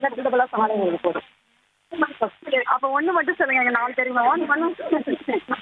டபுளா சமாளிங்க இது போதும் அப்ப ஒண்ணு மட்டும் சொல்லுங்க எங்க நாலு தெரியுமா ஒன் பண்ண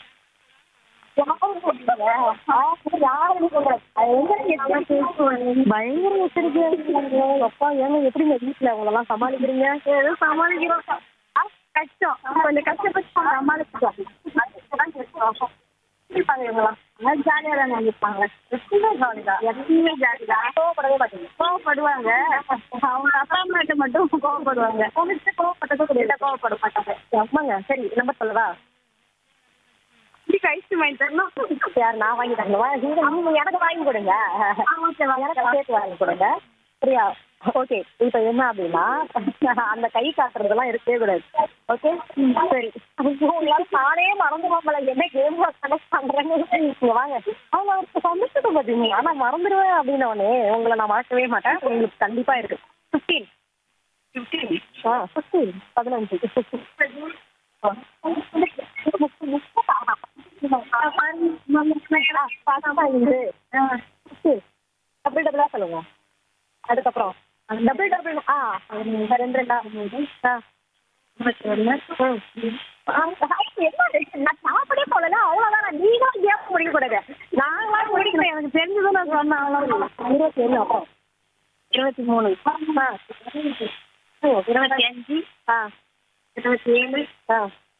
பயங்கர எச்சரிக்கையா இருக்கீங்க அப்பா ஏங்க எப்படிங்க வீட்டுல உங்களெல்லாம் சமாளிக்கிறீங்க ஏதோ சமாளிக்கிறோம் ஆ, கஷ்டம் கொஞ்சம் கஷ்டப்பட்டு சமாளிச்சிட்டோம் இருப்பாங்க இவங்களாம் ஜாலியா தான் இருப்பாங்க எப்பயுமே ஜாலி தான் எப்பயுமே ஜாலி தான் கோவப்படவே மாட்டீங்க கோவப்படுவாங்க அவங்க அப்பா அம்மாட்ட மட்டும் கோவப்படுவாங்க உங்ககிட்ட கோவப்பட்டதும் கிடையாது கோவப்பட மாட்டாங்க அம்மாங்க சரி நம்பர் சொல்லவா இதுக்கு ஐஸ் வாங்கி தரணும் யார் நான் வாங்கி தரணுமா நீங்க நீங்க எனக்கு வாங்கி கொடுங்க எனக்கு சேர்த்து வாங்கி கொடுங்க சரியா ஓகே இப்போ என்ன அப்படின்னா அந்த கை காட்டுறதெல்லாம் இருக்கவே கூடாது ஓகே சரி உங்களால நானே மறந்துடுவாங்கள என்ன கேம் கனெக்ட் பண்றேன்னு நீங்க வாங்க அவங்க அவருக்கு சமைச்சது பார்த்தீங்க ஆனா மறந்துடுவேன் அப்படின்ன உடனே உங்களை நான் மறக்கவே மாட்டேன் உங்களுக்கு கண்டிப்பா இருக்கு ஃபிஃப்டீன் ஃபிஃப்டீன் ஆ ஃபிஃப்டீன் பதினஞ்சு டபுள் டபுளா சொல்லுங்க அதுக்கப்புறம் டபுள் டபுள் ஆ ரெண்டு ரெண்டா ஆ என்ன நான் சாப்பிடே போகல அவ்வளோதான் நீ தான் கேப் முடிக்க கூடாது நாங்களாம் முடிக்கிறேன் எனக்கு தெரிஞ்சதும் நான் சொன்னேன் அவ்வளோ இருபத்தி ஏழு அப்புறம் இருபத்தி மூணு ஆ ஓ, இருபத்தி அஞ்சு ஆ இருபத்தி ஏழு ஆ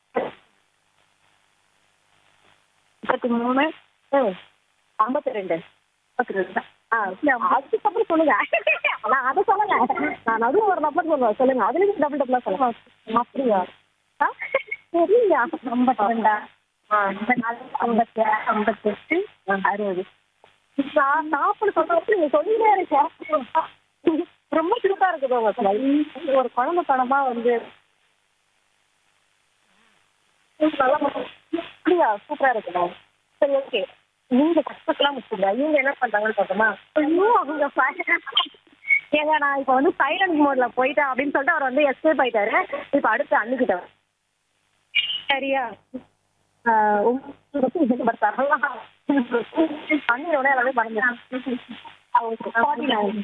முப்பத்தி மூணு ம் ஐம்பத்தி ரெண்டு முப்பத்தி ரெண்டு ஆ அதுக்கப்புறம் சொல்லுங்க நான் அதை சொல்லல நான் நடுவில் ஒரு நம்பர் சொல்லுவேன் சொல்லுங்க அதுலேயும் டபுள் டபுளாக சொல்லுங்க அப்படியா ஆ சரியா ஐம்பத்தி ரெண்டா ஐம்பத்தி நாலு ஐம்பத்தி ஆறு ஐம்பத்தெட்டு அறுபது நான் சாப்பிட சொல்றப்ப நீங்க சொல்லிட்டே இருக்க ரொம்ப கியூட்டா இருக்குது உங்க ஸ்மைல் ஒரு குழந்தை படமா வந்து அப்படியா சூப்பரா இருக்குதா சரி ஓகே நீங்க கஷ்டத்தெல்லாம் முடிச்சுங்க இவங்க என்ன பண்றாங்கன்னு பார்த்தோமா ஐயோ அவங்க fa- ஏங்க நான் இப்போ வந்து சைலண்ட் மோட்ல போயிட்டேன் அப்படின்னு சொல்லிட்டு அவர் வந்து எஸ்கேப் ஆயிட்டாரு இப்போ அடுத்து அன்னிக்கிட்டேன் சரியா ஆஹ் உங்களுக்கு இது number தரலாம். அண்ணியோட எல்லாமே மறந்துட்டேன். அவங்க 49.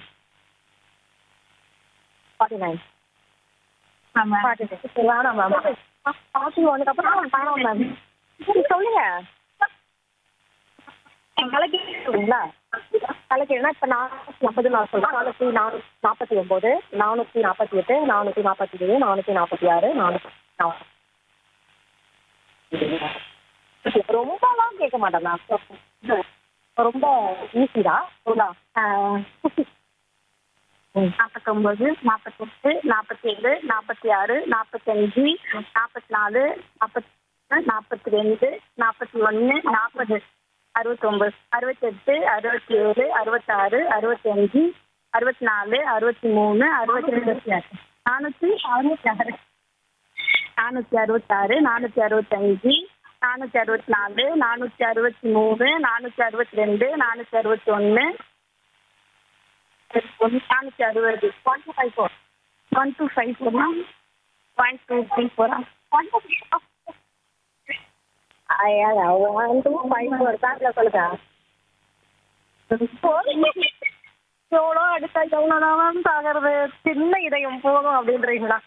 49. ஆமா 49. வேணாம் ma'am. 41 க்கு அப்புறம் வேணாம் ma'am. சரி, சொல்லுங்க கலக்கிங்களா கலக்கினா இப்போ நானூற்றி ஐம்பது நான் சொல்கிறேன் நானூற்றி நானூ நாற்பத்தி ஒம்பது நானூற்றி நாற்பத்தி எட்டு நானூற்றி நாற்பத்தி ஏழு நானூற்றி நாற்பத்தி ஆறு நானூற்றி நாற்பது ரொம்பலாம் கேட்க மாட்டேன் நான் ரொம்ப ஈஸி தான் சரிங்களா? ஆஹ் நாற்பத்தொம்பது நாற்பத்தெட்டு நாற்பத்தி ஏழு நாற்பத்தி ஆறு நாற்பத்தஞ்சு நாற்பத்தி நாலு நாற்பத்தி நாற்பத்தி ரெண்டு நாற்பத்தி ஒன்று நாற்பது அறுபத்தொம்பது அறுபத்தெட்டு அறுபத்தி ஏழு அறுபத்தாறு அறுபத்தஞ்சு அறுபத்தி நாலு அறுபத்தி மூணு அறுபத்தி ரெண்டு நானூற்றி அறுபத்தி ஆறு நானூற்றி அறுபத்தாறு நானூற்றி அறுபத்தஞ்சு நானூற்றி அறுபத்தி நாலு நானூற்றி அறுபத்தி மூணு நானூற்றி அறுபத்தி ரெண்டு நானூற்றி அறுபத்தி ஒன்று நானூற்றி அறுபது one two five four one two five ஃபோர்னா ஒன் டூ த்ரீ ஃபோரா ஒன் டூ ஐயா ஒன் டூ ஃபைவ் ஃபோர் பேக்கில் சொல்லுங்க எவ்வளோ அடுத்தா எவ்வளோ தான் சாகிறது சின்ன இதயம் போதும் அப்படின்றீங்களா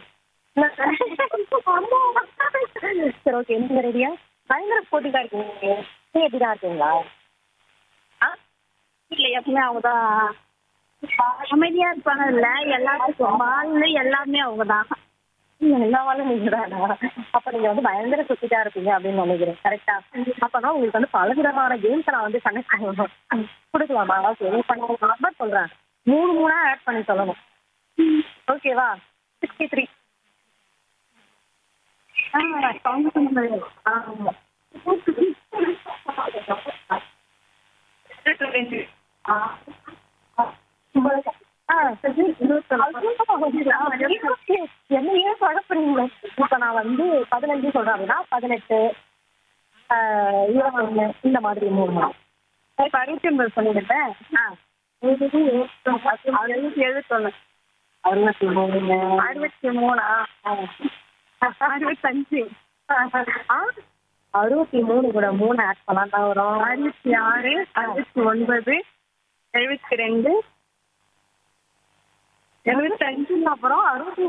சரி ஓகே நீங்க ரெடியா பயங்கர போட்டிக்கா இருக்கீங்க நீங்க எப்படிதான் இருக்கீங்களா ஆ இல்லை எப்பவுமே அவங்க தான் அமைதியாக இருப்பாங்க இல்லை எல்லாத்துக்கும் வாழ்ந்து எல்லாமே அவங்க தான் எல்லா வாழும் நீங்க தானா அப்ப நீங்க வந்து பயங்கர சுத்திட்டா இருப்பீங்க அப்படின்னு நினைக்கிறேன் கரெக்டா அப்பதான் உங்களுக்கு வந்து பல விதமான கேம்ஸ் நான் வந்து கனெக்ட் பண்ணணும் கொடுக்கலாமா ஓகே நீ பண்ண நம்பர் சொல்றேன் மூணு மூணா ஆட் பண்ணி சொல்லணும் ஓகேவா சிக்ஸ்டி த்ரீ ஆ கவுண்ட் பண்ணுறது ஆமா ஆ, சரி. என்னையே குழப்பறீங்களே இப்ப நான் வந்து பதினஞ்சு சொல்றேன் அப்படின்னா பதினெட்டு ஆஹ், இருபது இந்த மாதிரி மூணு நாள் இப்போ அறுபத்தி ஒன்பது சொல்லிடுறேன் ஆ அறுபத்தி எழுபத்தொன்று அறுபத்தி மூணு அறுபத்தி மூணா அறுபத்தஞ்சு ஆ, அறுபத்தி மூணு கூட மூணு ஆட் பண்ணலாம் தான் வரும் அறுபத்தி ஆறு அறுபத்தி ஒன்பது எழுபத்தி ரெண்டு எழுபத்தஞ்சு அப்புறம் அறுபத்தி